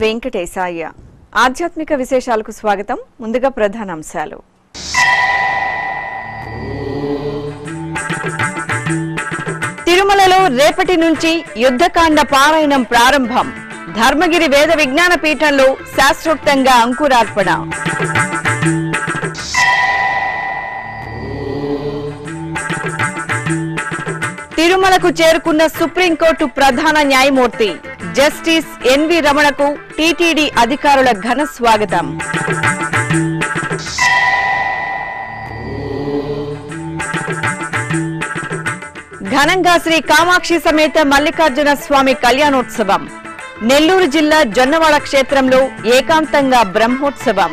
వెంకటేశాయ ఆధ్యాత్మిక విశేషాలకు స్వాగతం ముందుగా ప్రధానాంశాలు తిరుమలలో రేపటి నుంచి యుద్ధకాండ పారాయణం ప్రారంభం ధర్మగిరి వేద విజ్ఞాన పీఠంలో శాస్త్రోక్తంగా అంకురార్పణ తిరుమలకు చేరుకున్న సుప్రీంకోర్టు ప్రధాన న్యాయమూర్తి జస్టిస్ ఎన్వి రమణకు టీటీడీ అధికారుల ఘన స్వాగతం ఘనంగా శ్రీ కామాక్షి సమేత మల్లికార్జున స్వామి కళ్యాణోత్సవం నెల్లూరు జిల్లా జొన్నవాడ క్షేత్రంలో ఏకాంతంగా బ్రహ్మోత్సవం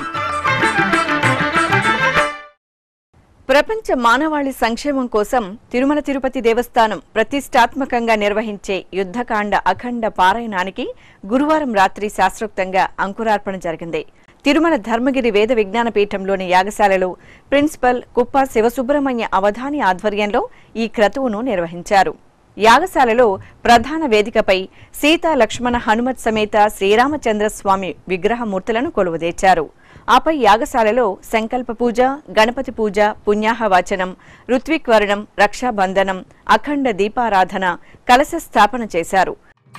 ప్రపంచ మానవాళి సంక్షేమం కోసం తిరుమల తిరుపతి దేవస్థానం ప్రతిష్టాత్మకంగా నిర్వహించే యుద్ధకాండ అఖండ పారాయణానికి గురువారం రాత్రి శాస్త్రోక్తంగా అంకురార్పణ జరిగింది తిరుమల ధర్మగిరి వేద విజ్ఞాన పీఠంలోని యాగశాలలో ప్రిన్సిపల్ కుప్ప శివసుబ్రహ్మణ్య అవధాని ఆధ్వర్యంలో ఈ క్రతువును నిర్వహించారు యాగశాలలో ప్రధాన వేదికపై సీతా లక్ష్మణ హనుమత్ సమేత శ్రీరామచంద్ర స్వామి విగ్రహమూర్తులను కొలువుదీర్చారు ఆపై యాగశాలలో సంకల్ప పూజ గణపతి పూజ పుణ్యాహవాచనం ఋత్విక్వరణం రక్షాబంధనం అఖండ దీపారాధన కలశ స్థాపన చేశారు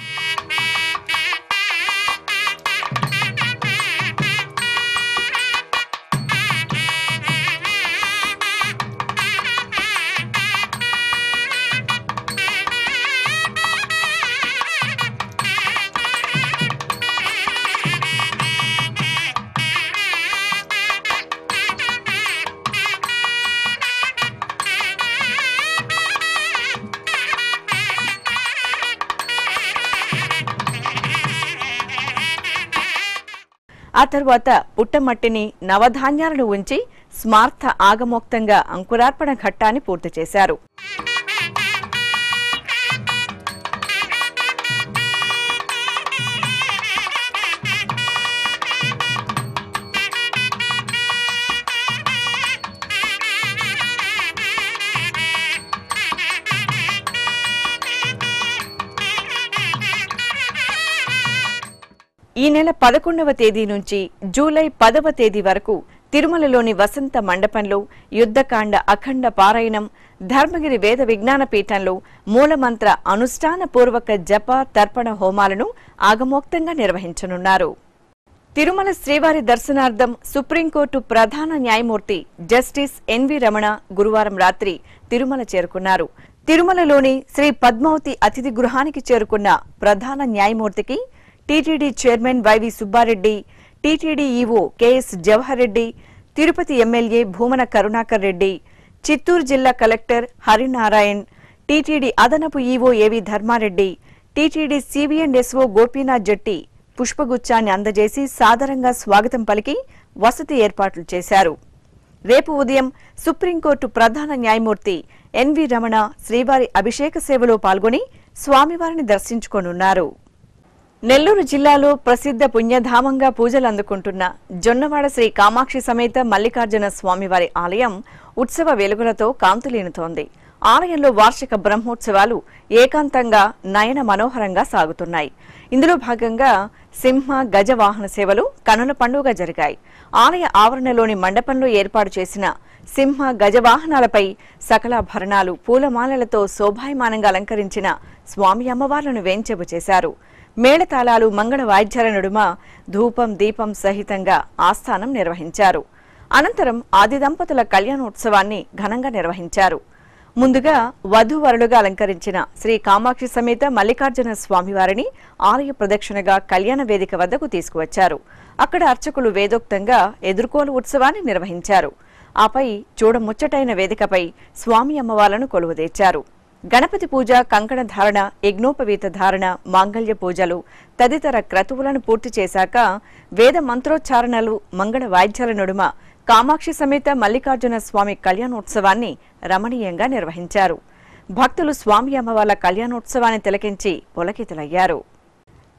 ఆ తరువాత పుట్టమట్టిని నవధాన్యాలను ఉంచి స్మార్థ ఆగమోక్తంగా అంకురార్పణ ఘట్టాన్ని పూర్తి చేశారు ఈ నెల పదకొండవ తేదీ నుంచి జూలై పదవ తేదీ వరకు తిరుమలలోని వసంత మండపంలో యుద్ధకాండ అఖండ పారాయణం ధర్మగిరి వేద విజ్ఞాన పీఠంలో మూలమంత్ర అనుష్ఠాన పూర్వక జప తర్పణ హోమాలను ఆగమోక్తంగా నిర్వహించనున్నారు తిరుమల శ్రీవారి దర్శనార్థం సుప్రీంకోర్టు ప్రధాన న్యాయమూర్తి జస్టిస్ ఎన్వి రమణ గురువారం రాత్రి తిరుమల చేరుకున్నారు తిరుమలలోని శ్రీ పద్మావతి అతిథి గృహానికి చేరుకున్న ప్రధాన న్యాయమూర్తికి TTD chairman YV Subba Reddy TTD EO KS Jawahar Reddy Tirupati MLA Bhumana Karunakar Reddy Chittoor జిల్లా కలెక్టర్ హరినారాయణ్ టీటీడీ అదనపు ఈవో ఏవి ధర్మారెడ్డి టీటీడీ సిబిఎండ్ఎస్ఓ గోపీనాథ్ జట్టి పుష్పగుచ్చాన్ని అందజేసి సాదరంగా స్వాగతం పలికి వసతి ఏర్పాట్లు చేశారు రేపు ఉదయం సుప్రీంకోర్టు ప్రధాన న్యాయమూర్తి ఎన్వి రమణ శ్రీవారి అభిషేక సేవలో పాల్గొని స్వామివారిని దర్శించుకోనున్నారు నెల్లూరు జిల్లాలో ప్రసిద్ధ పుణ్యధామంగా పూజలు అందుకుంటున్న జొన్నవాడ శ్రీ కామాక్షి సమేత మల్లికార్జున స్వామివారి ఆలయం ఉత్సవ వెలుగులతో కాంతులీనుతోంది ఆలయంలో వార్షిక బ్రహ్మోత్సవాలు ఏకాంతంగా నయన మనోహరంగా సాగుతున్నాయి ఇందులో భాగంగా సింహ గజ వాహన సేవలు కనుల పండుగ జరిగాయి ఆలయ ఆవరణలోని మండపంలో ఏర్పాటు చేసిన సింహ గజవాహనాలపై సకలాభరణాలు పూలమాలలతో శోభాయమానంగా అలంకరించిన స్వామి అమ్మవార్లను వేంచెబు చేశారు మేళతాళాలు మంగళ వాయిద్యాల నడుమ ధూపం దీపం సహితంగా ఆస్థానం నిర్వహించారు అనంతరం ఆది దంపతుల కళ్యాణోత్సవాన్ని ఘనంగా నిర్వహించారు ముందుగా వధూవరులుగా అలంకరించిన శ్రీ కామాక్షి సమేత మల్లికార్జున స్వామివారిని ఆలయ ప్రదక్షిణగా కళ్యాణ వేదిక వద్దకు తీసుకువచ్చారు అక్కడ అర్చకులు వేదోక్తంగా ఎదుర్కోలు ఉత్సవాన్ని నిర్వహించారు ఆపై చూడముచ్చటైన వేదికపై స్వామి అమ్మవార్లను కొలువుదీర్చారు గణపతి పూజ కంకణ ధారణ యజ్ఞోపవీత ధారణ మాంగళ్య పూజలు తదితర క్రతువులను పూర్తి చేశాక వేద మంత్రోచ్చారణలు మంగళ వాయిద్యాల నడుమ కామాక్షి సమేత మల్లికార్జున స్వామి కళ్యాణోత్సవాన్ని రమణీయంగా నిర్వహించారు భక్తులు స్వామి అమ్మవార్ల కళ్యాణోత్సవాన్ని తిలకించి పులకితులయ్యారు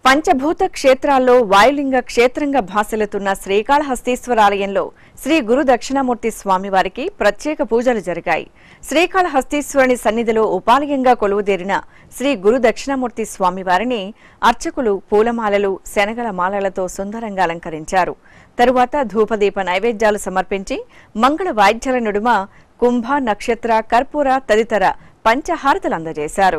పంచభూత క్షేత్రాల్లో వాయులింగ క్షేత్రంగా భాసలుతున్న శ్రీకాళహస్తీశ్వరాలయంలో శ్రీ గురు దక్షిణామూర్తి స్వామివారికి ప్రత్యేక పూజలు జరిగాయి శ్రీకాళహస్తీశ్వరుని సన్నిధిలో ఉపాలయంగా కొలువుదేరిన శ్రీ గురు దక్షిణామూర్తి స్వామివారిని అర్చకులు పూలమాలలు శనగల మాలలతో సుందరంగా అలంకరించారు తరువాత ధూపదీప నైవేద్యాలు సమర్పించి మంగళ వాయిద్యాల నడుమ కుంభ నక్షత్ర కర్పూర తదితర పంచహారతలు అందజేశారు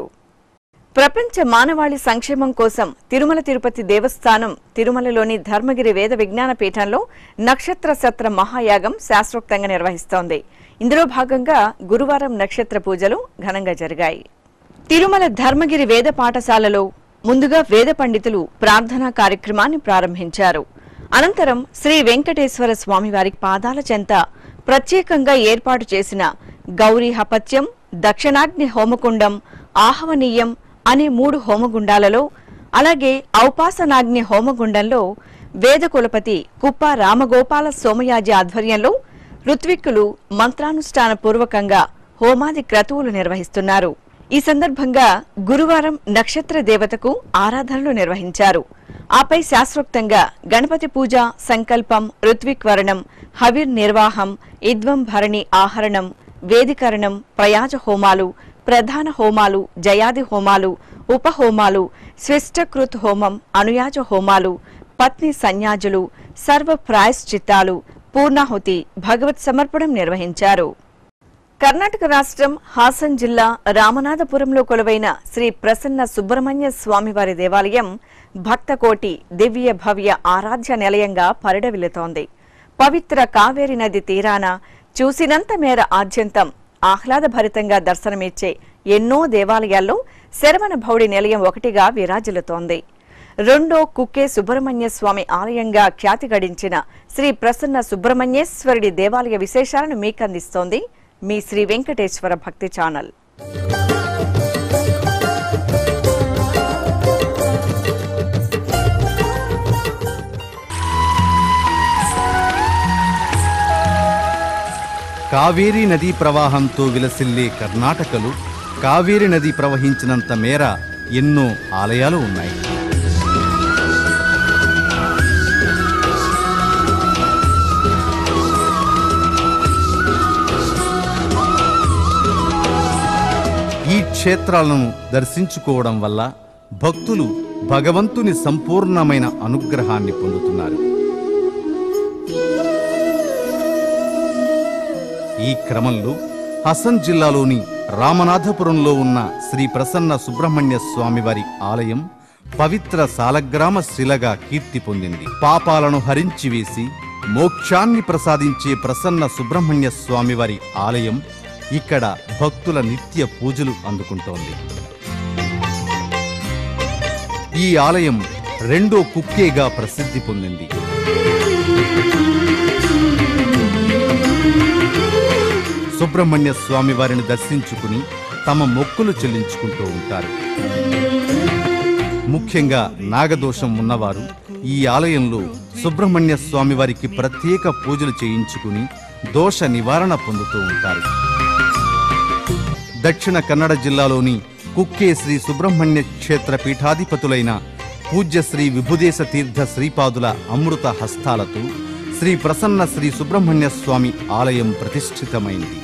ప్రపంచ మానవాళి సంక్షేమం కోసం తిరుమల తిరుపతి దేవస్థానం తిరుమలలోని ధర్మగిరి వేద విజ్ఞాన పీఠంలో నక్షత్ర సత్ర మహాయాగం శాస్త్రోక్తంగా నిర్వహిస్తోంది ఇందులో భాగంగా గురువారం నక్షత్ర పూజలు ఘనంగా జరిగాయి తిరుమల ధర్మగిరి వేద పాఠశాలలో ముందుగా వేద పండితులు ప్రార్థనా కార్యక్రమాన్ని ప్రారంభించారు అనంతరం శ్రీ వెంకటేశ్వర స్వామివారి పాదాల చెంత ప్రత్యేకంగా ఏర్పాటు చేసిన గౌరీ హపత్యం దక్షిణాగ్ని హోమకుండం ఆహవనీయం అనే మూడు హోమగుండాలలో అలాగే ఔపాసనాగ్ని హోమగుండంలో వేద కులపతి కుప్ప రామగోపాల సోమయాజి ఆధ్వర్యంలో ఋత్విక్కులు మంత్రానుష్ఠాన పూర్వకంగా హోమాది క్రతువులు నిర్వహిస్తున్నారు ఈ సందర్భంగా గురువారం నక్షత్ర దేవతకు ఆరాధనలు నిర్వహించారు ఆపై శాస్త్రోక్తంగా గణపతి పూజ సంకల్పం ఋత్విక్వరణం హవిర్ నిర్వాహం ఇద్వం భరణి ఆహరణం వేదికరణం ప్రయాజ హోమాలు ప్రధాన హోమాలు జయాది హోమాలు ఉపహోమాలు స్విష్టకృత్ హోమం అనుయాజ హోమాలు పత్ని సన్యాజులు సర్వ ప్రాయశ్చిత్తాలు పూర్ణాహుతి భగవత్ సమర్పణం నిర్వహించారు కర్ణాటక రాష్ట్రం హాసన్ జిల్లా రామనాథపురంలో కొలువైన శ్రీ ప్రసన్న సుబ్రహ్మణ్య స్వామివారి దేవాలయం భక్తకోటి దివ్య భవ్య ఆరాధ్య నిలయంగా పరిడవిల్లుతోంది పవిత్ర కావేరి నది తీరాన చూసినంత మేర ఆద్యంతం ఆహ్లాదభరితంగా దర్శనమిచ్చే ఎన్నో దేవాలయాల్లో శరవణ భౌడి నిలయం ఒకటిగా విరాజిల్లుతోంది రెండో కుక్కే సుబ్రహ్మణ్య స్వామి ఆలయంగా ఖ్యాతి గడించిన శ్రీ ప్రసన్న సుబ్రహ్మణ్యేశ్వరుడి దేవాలయ విశేషాలను మీకందిస్తోంది మీ శ్రీ వెంకటేశ్వర భక్తి ఛానల్ కావేరీ నదీ ప్రవాహంతో విలసిల్లే కర్ణాటకలో కావేరీ నది ప్రవహించినంత మేర ఎన్నో ఆలయాలు ఉన్నాయి ఈ క్షేత్రాలను దర్శించుకోవడం వల్ల భక్తులు భగవంతుని సంపూర్ణమైన అనుగ్రహాన్ని పొందుతున్నారు ఈ క్రమంలో హసన్ జిల్లాలోని రామనాథపురంలో ఉన్న శ్రీ ప్రసన్న సుబ్రహ్మణ్య స్వామివారి ఆలయం పవిత్ర సాలగ్రామ శిలగా కీర్తి పొందింది పాపాలను హరించి వేసి మోక్షాన్ని ప్రసాదించే ప్రసన్న సుబ్రహ్మణ్య స్వామివారి ఆలయం ఇక్కడ భక్తుల నిత్య పూజలు అందుకుంటోంది ఈ ఆలయం రెండో కుక్కేగా ప్రసిద్ధి పొందింది సుబ్రహ్మణ్య స్వామి వారిని దర్శించుకుని తమ మొక్కులు చెల్లించుకుంటూ ఉంటారు ముఖ్యంగా నాగదోషం ఉన్నవారు ఈ ఆలయంలో సుబ్రహ్మణ్య స్వామి వారికి ప్రత్యేక పూజలు చేయించుకుని దోష నివారణ పొందుతూ ఉంటారు దక్షిణ కన్నడ జిల్లాలోని కుక్కే శ్రీ సుబ్రహ్మణ్య క్షేత్ర పీఠాధిపతులైన పూజ్య శ్రీ విభుదేశ తీర్థ శ్రీపాదుల అమృత హస్తాలతో శ్రీ ప్రసన్న శ్రీ సుబ్రహ్మణ్య స్వామి ఆలయం ప్రతిష్ఠితమైంది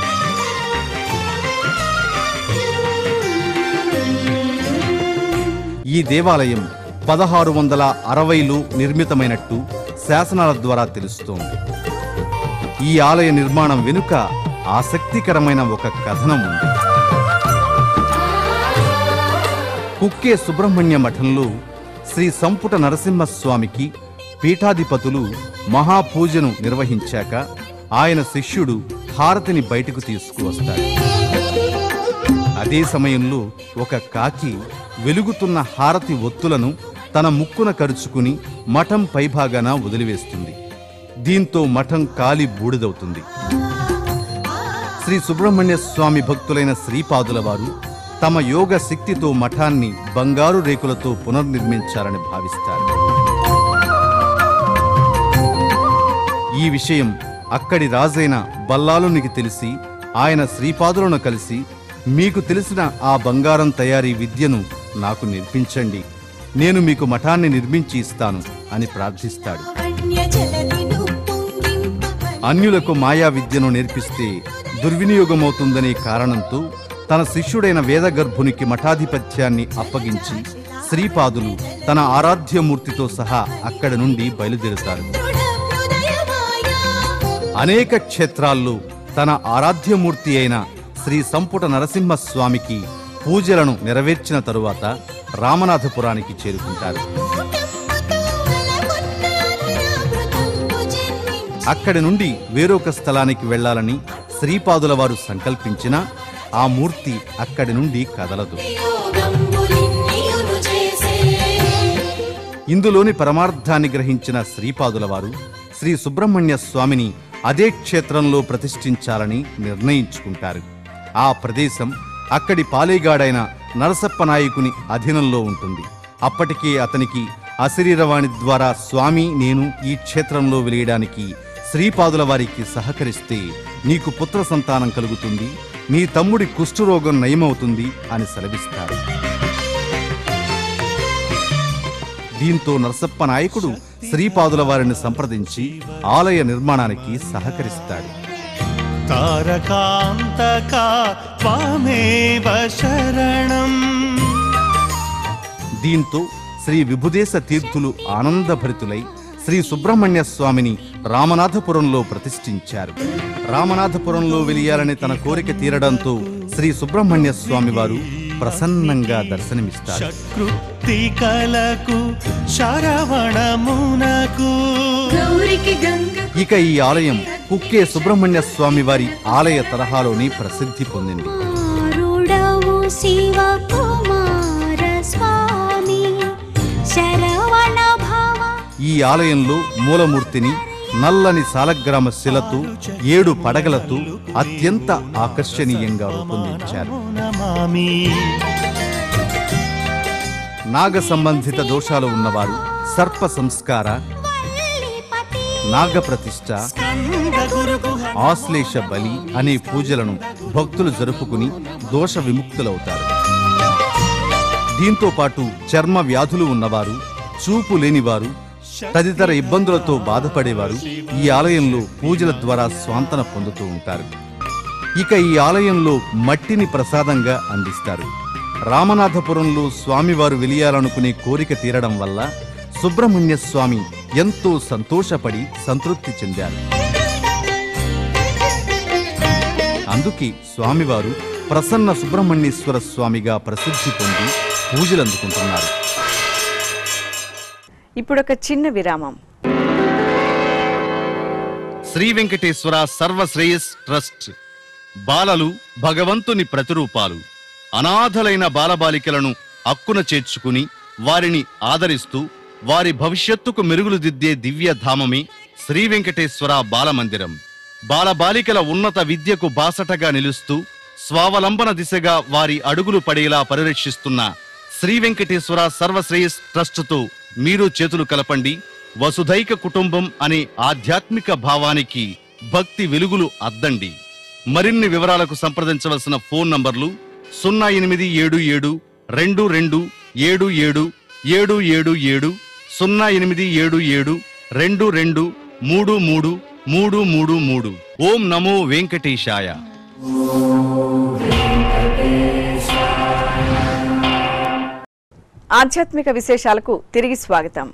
ఈ దేవాలయం పదహారు వందల అరవైలో నిర్మితమైనట్టు శాసనాల ద్వారా తెలుస్తోంది ఈ ఆలయ నిర్మాణం వెనుక ఆసక్తికరమైన ఒక కథనం ఉంది కుక్కే సుబ్రహ్మణ్య మఠంలో శ్రీ సంపుట నరసింహస్వామికి పీఠాధిపతులు మహాపూజను నిర్వహించాక ఆయన శిష్యుడు హారతిని బయటకు తీసుకువస్తాడు అదే సమయంలో ఒక కాకి వెలుగుతున్న హారతి ఒత్తులను తన ముక్కున కరుచుకుని మఠం పైభాగాన వదిలివేస్తుంది దీంతో మఠం కాలి బూడిదవుతుంది శ్రీ సుబ్రహ్మణ్య స్వామి భక్తులైన శ్రీపాదుల వారు తమ యోగ శక్తితో మఠాన్ని బంగారు రేకులతో పునర్నిర్మించాలని భావిస్తారు ఈ విషయం అక్కడి రాజైన బల్లాలునికి తెలిసి ఆయన శ్రీపాదులను కలిసి మీకు తెలిసిన ఆ బంగారం తయారీ విద్యను నాకు నేర్పించండి నేను మీకు మఠాన్ని నిర్మించి ఇస్తాను అని ప్రార్థిస్తాడు అన్యులకు మాయా విద్యను నేర్పిస్తే దుర్వినియోగమవుతుందనే కారణంతో తన శిష్యుడైన వేదగర్భునికి మఠాధిపత్యాన్ని అప్పగించి శ్రీపాదులు తన ఆరాధ్యమూర్తితో సహా అక్కడి నుండి బయలుదేరుతారు అనేక క్షేత్రాల్లో తన ఆరాధ్యమూర్తి అయిన శ్రీ సంపుట నరసింహస్వామికి పూజలను నెరవేర్చిన తరువాత రామనాథపురానికి చేరుకుంటారు అక్కడి నుండి వేరొక స్థలానికి వెళ్ళాలని శ్రీపాదుల వారు సంకల్పించినా ఆ మూర్తి అక్కడి నుండి కదలదు ఇందులోని పరమార్థాన్ని గ్రహించిన శ్రీపాదుల వారు శ్రీ సుబ్రహ్మణ్య స్వామిని అదే క్షేత్రంలో ప్రతిష్ఠించాలని నిర్ణయించుకుంటారు ఆ ప్రదేశం అక్కడి పాలేగాడైన నరసప్ప నాయకుని అధీనంలో ఉంటుంది అప్పటికే అతనికి అశరీరవాణి ద్వారా స్వామి నేను ఈ క్షేత్రంలో వెలియడానికి శ్రీపాదుల వారికి సహకరిస్తే నీకు పుత్ర సంతానం కలుగుతుంది నీ తమ్ముడి కుష్ఠరోగం నయమవుతుంది అని సెలవిస్తారు దీంతో నరసప్ప నాయకుడు శ్రీపాదుల వారిని సంప్రదించి ఆలయ నిర్మాణానికి సహకరిస్తాడు తారకాంతకా త్వామేవ శరణం దీంతో శ్రీ విభుదేశ తీర్థులు ఆనందభరితులై శ్రీ సుబ్రహ్మణ్య స్వామిని రామనాథపురంలో ప్రతిష్ఠించారు రామనాథపురంలో వెలియాలని తన కోరిక తీరడంతో శ్రీ సుబ్రహ్మణ్య స్వామి వారు ప్రసన్నంగా దర్శనమిస్తారు షట్కృత్తికలకు శరవణమునకు గౌరికి గంగ ఇక ఈ ఆలయం కుక్కే సుబ్రహ్మణ్య స్వామి వారి ఆలయ తరహాలోని ప్రసిద్ధి పొందింది ఆరుడవు శివ కుమార స్వామి శరవణ భవ ఈ ఆలయంలో మూలమూర్తిని నల్లని సాలగ్రామ శిలతో ఏడు పడగలతో అత్యంత ఆకర్షణీయంగా రూపొందించారు నమామి నాగ సంబంధిత దోషాలు ఉన్నవారు సర్ప సంస్కార వల్లిపతి నాగప్రతిష్ఠ స్కంద గురుగు ఆశ్లేష బలి అనే పూజలను భక్తులు జరుపుకుని దోష విముక్తులవుతారు దీంతో పాటు చర్మ వ్యాధులు ఉన్నవారు చూపు లేనివారు తదితర ఇబ్బందులతో బాధపడేవారు ఈ ఆలయంలో పూజల ద్వారా స్వాంతన పొందుతూ ఉంటారు ఇక ఈ ఆలయంలో మట్టిని ప్రసాదంగా అందిస్తారు రామనాథపురంలో స్వామివారు వెలియాలనుకునే కోరిక తీరడం వల్ల సుబ్రహ్మణ్య స్వామి ఎంతో సంతోషపడి సంతృప్తి చెందారు అందుకే స్వామివారు ప్రసన్న సుబ్రహ్మణ్యేశ్వర స్వామిగా ప్రసిద్ధి పొంది పూజలందుకుంటున్నారు ఇప్పుడొక చిన్న విరామం శ్రీ వెంకటేశ్వర సర్వశ్రేయస్ ట్రస్ట్ బాలలు భగవంతుని ప్రతిరూపాలు అనాథలైన బాలబాలికలను అక్కున చేర్చుకుని వారిని ఆదరిస్తూ వారి భవిష్యత్తుకు మెరుగులు దిద్దే దివ్య ధామమే శ్రీ వెంకటేశ్వర బాలమందిరం బాలబాలికల ఉన్నత విద్యకు బాసటగా నిలుస్తూ స్వావలంబన దిశగా వారి అడుగులు పడేలా పరిరక్షిస్తున్న శ్రీ వెంకటేశ్వర సర్వశ్రేయస్ ట్రస్టుతో మీరు చేతులు కలపండి వసుధైక కుటుంబం అనే ఆధ్యాత్మిక భావానికి భక్తి వెలుగులు అద్దండి మరిన్ని వివరాలకు సంప్రదించవలసిన ఫోన్ నంబర్లు సున్నా ఎనిమిది ఏడు ఏడు రెండు రెండు ఏడు ఏడు ఏడు ఏడు ఏడు సున్నా ఎనిమిది ఏడు ఏడు రెండు రెండు మూడు మూడు మూడు మూడు మూడు ఓం నమో వెంకటేశాయ ఆధ్యాత్మిక విశేషాలకు తిరిగి స్వాగతం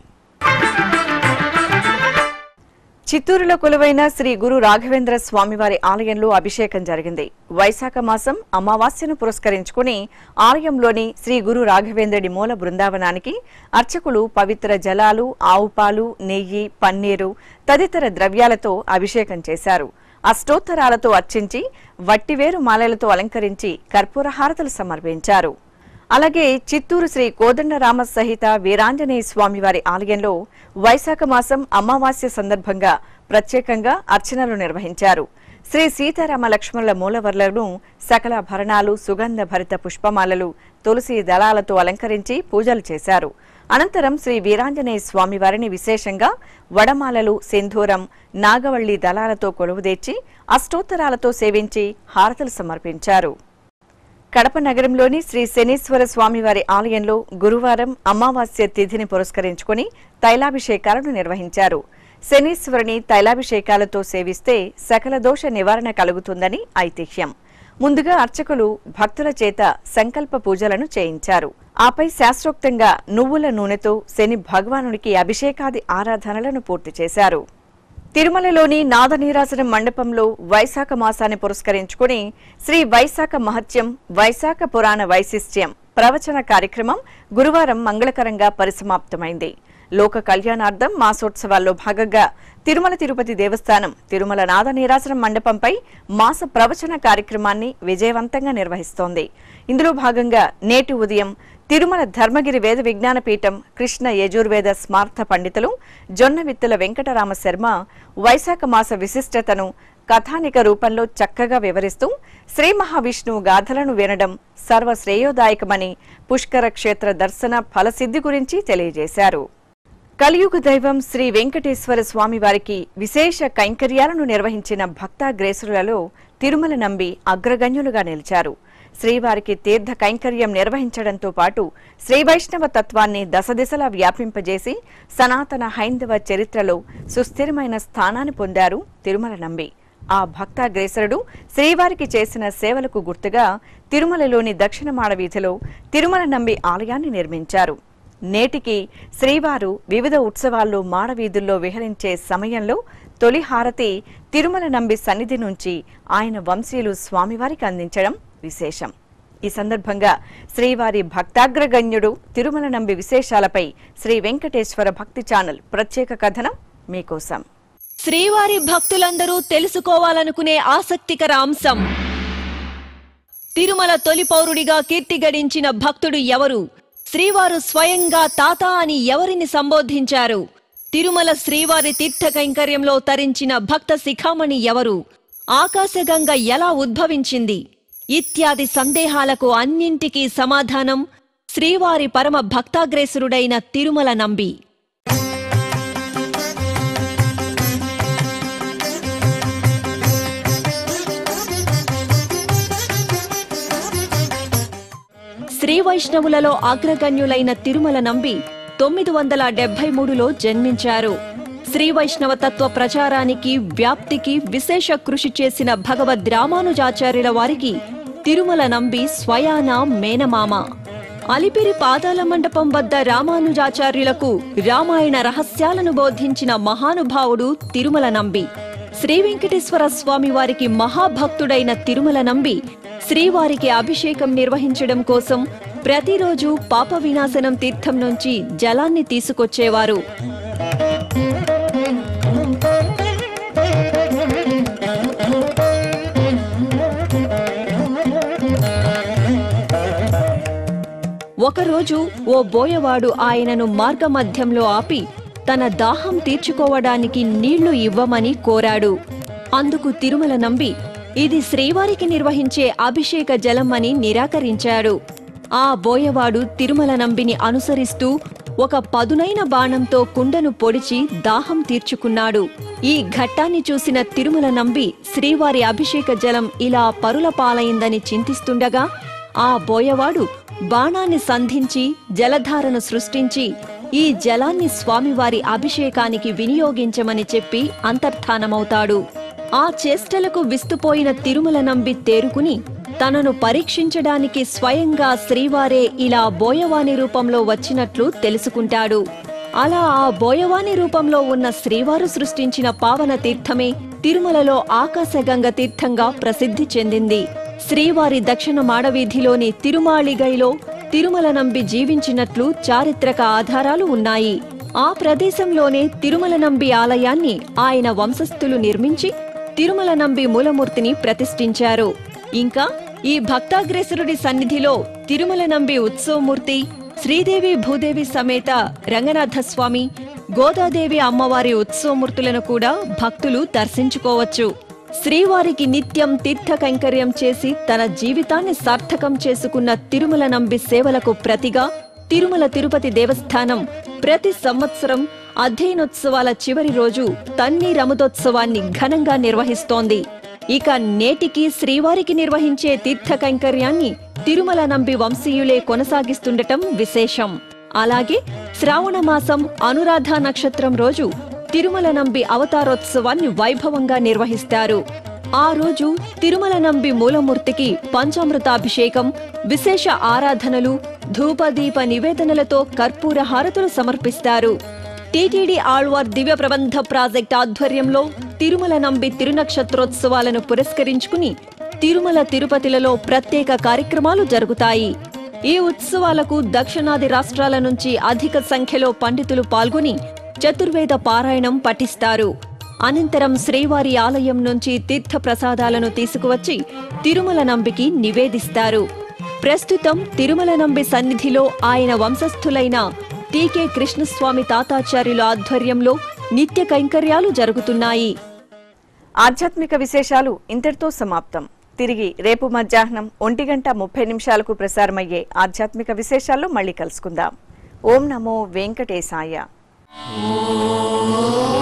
చిత్తూరులో కొలువైన శ్రీ గురు రాఘవేంద్ర స్వామివారి ఆలయంలో అభిషేకం జరిగింది వైశాఖ మాసం అమావాస్యను పురస్కరించుకుని ఆలయంలోని శ్రీ గురు రాఘవేంద్రుడి మూల బృందావనానికి అర్చకులు పవిత్ర జలాలు ఆవు పాలు నెయ్యి పన్నీరు తదితర ద్రవ్యాలతో అభిషేకం చేశారు అష్టోత్తరాలతో అర్చించి వట్టివేరు మాలలతో అలంకరించి కర్పూర హారతలు సమర్పించారు అలాగే చిత్తూరు శ్రీ కోదండరామ సహిత వీరాంజనేయ స్వామివారి ఆలయంలో వైశాఖ మాసం అమావాస్య సందర్భంగా ప్రత్యేకంగా అర్చనలు నిర్వహించారు శ్రీ సీతారామ లక్ష్మణుల మూలవర్లను సకల భరణాలు సుగంధ భరిత పుష్పమాలలు తులసి దళాలతో అలంకరించి పూజలు చేశారు అనంతరం శ్రీ వీరాంజనేయ స్వామివారిని విశేషంగా వడమాలలు సింధూరం నాగవల్లి దళాలతో కొలువుదీర్చి అష్టోత్తరాలతో సేవించి హారతలు సమర్పించారు కడప నగరంలోని శ్రీ శనీశ్వర స్వామివారి ఆలయంలో గురువారం అమావాస్య తిథిని పురస్కరించుకుని తైలాభిషేకాలను నిర్వహించారు శనీశ్వరుని తైలాభిషేకాలతో సేవిస్తే సకల దోష నివారణ కలుగుతుందని ఐతిహ్యం ముందుగా అర్చకులు భక్తుల చేత సంకల్ప పూజలను చేయించారు ఆపై శాస్త్రోక్తంగా నువ్వుల నూనెతో శని భగవానుడికి అభిషేకాది ఆరాధనలను పూర్తి చేశారు తిరుమలలోని నాదనీరాజనం మండపంలో వైశాఖ మాసాన్ని పురస్కరించుకుని శ్రీ వైశాఖ మహత్యం వైశాఖ పురాణ వైశిష్ట్యం ప్రవచన కార్యక్రమం గురువారం మంగళకరంగా పరిసమాప్తమైంది లోక కళ్యాణార్థం మాసోత్సవాల్లో భాగంగా తిరుమల తిరుపతి దేవస్థానం తిరుమల నాద నీరాజనం మండపంపై మాస ప్రవచన కార్యక్రమాన్ని విజయవంతంగా నిర్వహిస్తోంది ఇందులో భాగంగా నేటి ఉదయం తిరుమల ధర్మగిరి వేద విజ్ఞాన పీఠం కృష్ణ యజుర్వేద స్మార్థ పండితులు జొన్నవిత్తుల వెంకటరామ శర్మ వైశాఖ మాస విశిష్టతను కథానిక రూపంలో చక్కగా వివరిస్తూ శ్రీ మహావిష్ణువు గాథలను వినడం సర్వశ్రేయోదాయకమని పుష్కర క్షేత్ర దర్శన ఫలసిద్ధి గురించి తెలియజేశారు కలియుగ దైవం శ్రీ వెంకటేశ్వర స్వామి వారికి విశేష కైంకర్యాలను నిర్వహించిన భక్తాగ్రేసులలో తిరుమల నంబి అగ్రగణ్యులుగా నిలిచారు శ్రీవారికి తీర్థ కైంకర్యం నిర్వహించడంతో పాటు శ్రీ వైష్ణవ తత్వాన్ని దశదిశలా వ్యాపింపజేసి సనాతన హైందవ చరిత్రలో సుస్థిరమైన స్థానాన్ని పొందారు తిరుమల నంబి ఆ భక్తాగ్రేసరుడు శ్రీవారికి చేసిన సేవలకు గుర్తుగా తిరుమలలోని దక్షిణ మాడవీధిలో తిరుమల నంబి ఆలయాన్ని నిర్మించారు నేటికి శ్రీవారు వివిధ ఉత్సవాల్లో మాడవీధుల్లో విహరించే సమయంలో తొలి హారతి తిరుమల నంబి సన్నిధి నుంచి ఆయన వంశీయులు స్వామివారికి అందించడం విశేషం ఈ సందర్భంగా శ్రీవారి భక్తాగ్రగణ్యుడు తిరుమల నంబి విశేషాలపై శ్రీ వెంకటేశ్వర భక్తి ఛానల్ ప్రత్యేక కథనం మీకోసం శ్రీవారి భక్తులందరూ తెలుసుకోవాలనుకునే ఆసక్తికర అంశం తిరుమల తొలి పౌరుడిగా కీర్తి గడించిన భక్తుడు ఎవరు శ్రీవారు స్వయంగా తాత అని ఎవరిని సంబోధించారు తిరుమల శ్రీవారి తీర్థ కైంకర్యంలో తరించిన భక్త శిఖామణి ఎవరు ఆకాశగంగ ఎలా ఉద్భవించింది ఇత్యాది సందేహాలకు అన్నింటికీ సమాధానం శ్రీవారి పరమ భక్తాగ్రేసురుడైన తిరుమల నంబి శ్రీ వైష్ణవులలో అగ్రగణ్యులైన తిరుమల నంబి తొమ్మిది వందల డెబ్బై మూడులో జన్మించారు శ్రీ వైష్ణవ తత్వ ప్రచారానికి వ్యాప్తికి విశేష కృషి చేసిన భగవద్ రామానుజాచార్యుల వారికి తిరుమల నంబి స్వయాన మేనమామ అలిపిరి పాదాల మండపం వద్ద రామానుజాచార్యులకు రామాయణ రహస్యాలను బోధించిన మహానుభావుడు తిరుమల నంబి శ్రీ వెంకటేశ్వర స్వామి వారికి మహాభక్తుడైన తిరుమల నంబి శ్రీవారికి అభిషేకం నిర్వహించడం కోసం ప్రతిరోజు పాప వినాశనం తీర్థం నుంచి జలాన్ని తీసుకొచ్చేవారు ఒకరోజు ఓ బోయవాడు ఆయనను మార్గమధ్యంలో ఆపి తన దాహం తీర్చుకోవడానికి నీళ్లు ఇవ్వమని కోరాడు అందుకు తిరుమల నంబి ఇది శ్రీవారికి నిర్వహించే అభిషేక జలం అని నిరాకరించాడు ఆ బోయవాడు తిరుమల నంబిని అనుసరిస్తూ ఒక పదునైన బాణంతో కుండను పొడిచి దాహం తీర్చుకున్నాడు ఈ ఘట్టాన్ని చూసిన తిరుమల నంబి శ్రీవారి అభిషేక జలం ఇలా పరుల పాలైందని చింతిస్తుండగా ఆ బోయవాడు బాణాన్ని సంధించి జలధారను సృష్టించి ఈ జలాన్ని స్వామివారి అభిషేకానికి వినియోగించమని చెప్పి అంతర్ధానమవుతాడు ఆ చేష్టలకు విస్తుపోయిన తిరుమల నంబి తేరుకుని తనను పరీక్షించడానికి స్వయంగా శ్రీవారే ఇలా బోయవాని రూపంలో వచ్చినట్లు తెలుసుకుంటాడు అలా ఆ బోయవాని రూపంలో ఉన్న శ్రీవారు సృష్టించిన పావన తీర్థమే తిరుమలలో ఆకాశగంగ తీర్థంగా ప్రసిద్ధి చెందింది శ్రీవారి దక్షిణ మాడవీధిలోని తిరుమాళిగైలో తిరుమల నంబి జీవించినట్లు చారిత్రక ఆధారాలు ఉన్నాయి ఆ ప్రదేశంలోనే తిరుమల నంబి ఆలయాన్ని ఆయన వంశస్థులు నిర్మించి తిరుమల నంబి మూలమూర్తిని ప్రతిష్ఠించారు ఇంకా ఈ భక్తాగ్రేసరుడి సన్నిధిలో తిరుమల నంబి ఉత్సవమూర్తి శ్రీదేవి భూదేవి సమేత రంగనాథ స్వామి గోదాదేవి అమ్మవారి ఉత్సవమూర్తులను కూడా భక్తులు దర్శించుకోవచ్చు శ్రీవారికి నిత్యం తీర్థ కైంకర్యం చేసి తన జీవితాన్ని సార్థకం చేసుకున్న తిరుమల నంబి సేవలకు ప్రతిగా తిరుమల తిరుపతి దేవస్థానం ప్రతి సంవత్సరం అధ్యయనోత్సవాల చివరి రోజు తన్ని రమదోత్సవాన్ని ఘనంగా నిర్వహిస్తోంది ఇక నేటికి శ్రీవారికి నిర్వహించే తీర్థ కైంకర్యాన్ని తిరుమల నంబి వంశీయులే కొనసాగిస్తుండటం విశేషం అలాగే శ్రావణ మాసం అనురాధ నక్షత్రం రోజు తిరుమల నంబి అవతారోత్సవాన్ని వైభవంగా నిర్వహిస్తారు ఆ రోజు తిరుమల నంబి మూలమూర్తికి పంచామృతాభిషేకం విశేష ఆరాధనలు ధూపదీప నివేదనలతో కర్పూర హారతులు సమర్పిస్తారు టీటీడీ ఆళ్వార్ దివ్య ప్రబంధ ప్రాజెక్ట్ ఆధ్వర్యంలో తిరుమల నంబి తిరునక్షత్రోత్సవాలను పురస్కరించుకుని తిరుమల తిరుపతిలలో ప్రత్యేక కార్యక్రమాలు జరుగుతాయి ఈ ఉత్సవాలకు దక్షిణాది రాష్ట్రాల నుంచి అధిక సంఖ్యలో పండితులు పాల్గొని చతుర్వేద పారాయణం పఠిస్తారు అనంతరం శ్రీవారి ఆలయం నుంచి తీర్థ ప్రసాదాలను తీసుకువచ్చి తిరుమల నంబికి నివేదిస్తారు ప్రస్తుతం తిరుమల నంబి సన్నిధిలో ఆయన వంశస్థులైన టీకే కృష్ణస్వామి తాతాచార్యుల ఆధ్వర్యంలో నిత్య కైంకర్యాలు జరుగుతున్నాయి ఆధ్యాత్మిక విశేషాలు ఇంతటితో సమాప్తం తిరిగి రేపు మధ్యాహ్నం ఒంటి గంట ముప్పై నిమిషాలకు ప్రసారమయ్యే ఆధ్యాత్మిక విశేషాల్లో మళ్ళీ కలుసుకుందాం ఓం నమో వెంకటేశాయ ఓం